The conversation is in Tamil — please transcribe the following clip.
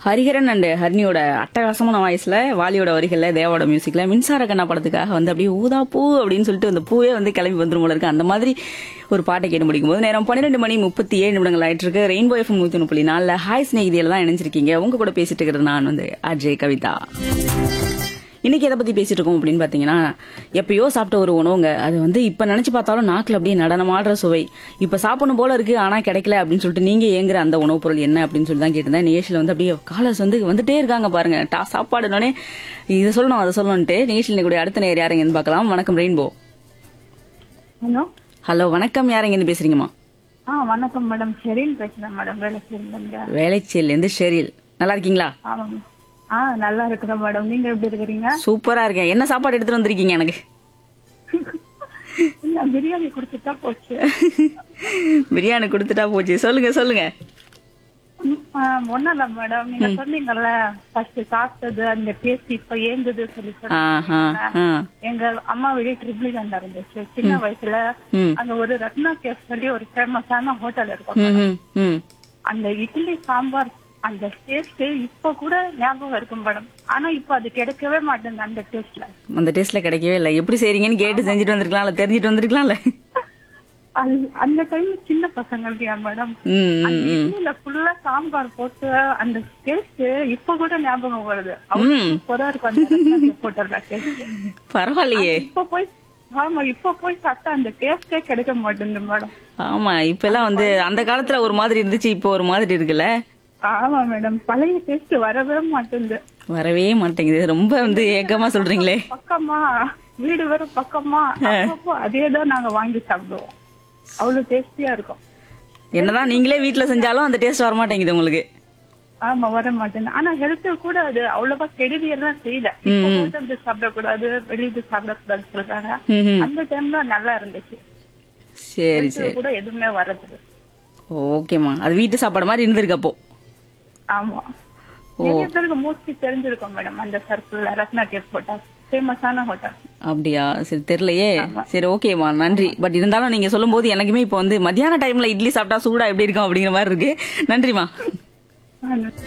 ஹரிஹரன் அண்ட் ஹர்னியோட அட்டகாசமான வாய்ஸ்ல வாலியோட வரிகள்ல தேவோட மியூசிக்ல மின்சார கண்ணா படத்துக்காக வந்து அப்படியே ஊதா பூ அப்படின்னு சொல்லிட்டு அந்த பூவே வந்து கிளம்பி வந்துரும் போல இருக்கு அந்த மாதிரி ஒரு பாட்டை கேட்டு முடிக்கும் போது நேரம் பன்னிரெண்டு மணி முப்பத்தி ஏழு நிமிடங்கள் ஆயிட்டு இருக்கு ரெயின்போ எஃப்எம் நூத்தி முப்பத்தி நாலுல ஹாய் ஸ்நேகிதியில தான் இணைஞ்சிருக்கீங்க உங்க கூட பேசிட்டு இருக்கிறது நான் வந்து அஜய் கவிதா இன்னைக்கு எதை பத்தி பேசிட்டு இருக்கோம் அப்படின்னு பாத்தீங்கன்னா எப்பயோ சாப்பிட்ட ஒரு உணவுங்க அது வந்து இப்ப நினைச்சு பார்த்தாலும் நாக்குல அப்படியே நடனமாடுற சுவை இப்ப சாப்பிடணும் போல இருக்கு ஆனா கிடைக்கல அப்படின்னு சொல்லிட்டு நீங்க ஏங்குற அந்த உணவுப் பொருள் என்ன அப்படின்னு சொல்லி தான் கேட்டிருந்தேன் நிகழ்ச்சியில வந்து அப்படியே காலர்ஸ் வந்து வந்துட்டே இருக்காங்க பாருங்க டா சாப்பாடுனோடனே இதை சொல்லணும் அதை சொல்லணும்ட்டு நிகழ்ச்சியில் கூட அடுத்த நேர் யாருங்கன்னு பார்க்கலாம் வணக்கம் ரெயின்போ ஹலோ ஹலோ வணக்கம் யாருங்கன்னு பேசுறீங்கம்மா ஆ வணக்கம் மேடம் ஷெரீன் பேசுறேன் மேடம் வேலை செய்யுங்க வேலைச்சேரில இருந்து ஷெரில் நல்லா இருக்கீங்களா ஆமாம் ஆ நல்லா இருக்கிறேன் மேடம் நீங்க எப்படி இருக்கிறீங்க சூப்பரா இருக்கேன் என்ன சாப்பாடு எடுத்துட்டு வந்திருக்கீங்க எனக்கு இல்ல பிரியாணி கொடுத்துட்டா போச்சு பிரியாணி கொடுத்துட்டா போச்சு சொல்லுங்க சொல்லுங்க ஒன்னும் இல்ல மேடம் நீங்க சொன்னீங்கல்ல ஃபர்ஸ்ட் சாப்பிட்டது அந்த டேஸ்ட் இப்ப ஏங்குது சொல்லி ஆஹா சொன்னீங்க ஆ எங்க அம்மா வீடு ட்ரிபிள் கண்டா இருந்துச்சு சின்ன வயசுல ம். அங்க ஒரு ரத்னா கேஃப் சொல்லி ஒரு ஃபேமஸான ஹோட்டல் இருக்கும் ம் ம் ம் அந்த இட்லி சாம்பார் அந்த டேஸ்ட் இப்ப கூட ஞாபகம் இருக்கும் மேடம் ஆனா இப்ப அது கிடைக்கவே மாட்டேங்குது அந்த டேஸ்ட்ல அந்த டேஸ்ட்ல கிடைக்கவே இல்லை எப்படி செய்றீங்கன்னு கேட்டு செஞ்சுட்டு வந்திருக்கலாம்ல தெரிஞ்சுட்டு வந்திருக்கலாம்ல அது- அந்த டைம் சின்ன பசங்களுக்கு மேடம் ம், ம், அந்த ம். இட்லியில ஃபுல்லா சாம்பார் போட்டு அந்த டேஸ்ட் இப்ப கூட ஞாபகம் வருது அவ்வளவு ம். சூப்பரா இருக்கும் அந்த ரத்னா போட்டல டேஸ்ட் பரவாயில்லையே இப்ப போய் ஆமா இப்ப போய் சாப்பிட்டா அந்த டேஸ்டே கிடைக்க மாட்டேங்குது மேடம் ஆமா இப்ப எல்லாம் வந்து அந்த காலத்துல ஒரு மாதிரி இருந்துச்சு இப்போ ஒரு மாதிரி இருக்குல்ல ஆமா மேடம் பழைய டேஸ்ட் வரவே மாட்டேங்குது வரவே மாட்டேங்குது ரொம்ப வந்து ஏக்கமா சொல்றீங்களே பக்கமா வீடு வேற பக்கமா அப்பப்போ அதேதான் நாங்க வாங்கி சாப்பிடுவோம் அவ்வளவு டேஸ்டியா இருக்கும் என்னதான் நீங்களே வீட்ல செஞ்சாலும் அந்த டேஸ்ட் வர மாட்டேங்குது உங்களுக்கு ஆமா வர மாட்டேன் ஆனா ஹெல்த் கூட அது அவ்வளவா கெடுதி எல்லாம் செய்யல இப்ப கூட வந்து சாப்பிடக்கூடாது வெளியிட்டு சாப்பிடக்கூடாது சொல்றாங்க ம், ம். அந்த டைம்ல நல்லா இருந்துச்சு சரி இது சரி கூட எதுவுமே வரது ஓகேம்மா அது வீட்டு சாப்பாடு மாதிரி இருந்திருக்கு அப்போ ஆமா நிறைய பேருக்கு மோஸ்ட்லி தெரிஞ்சிருக்கும் மேடம் அந்த சர்க்கிள் ரத்னா கேக் ஹோட்டல் ஃபேமஸான ஹோட்டல் அப்படியா சரி தெரியலையே சரி ஓகேம்மா நன்றி பட் இருந்தாலும் நீங்க சொல்லும் போது எனக்குமே இப்போ வந்து மத்தியான டைம்ல இட்லி சாப்பிட்டா சூடா எப்படி இருக்கும் அப்படிங்கிற மாதிரி இருக்கு நன்றிமா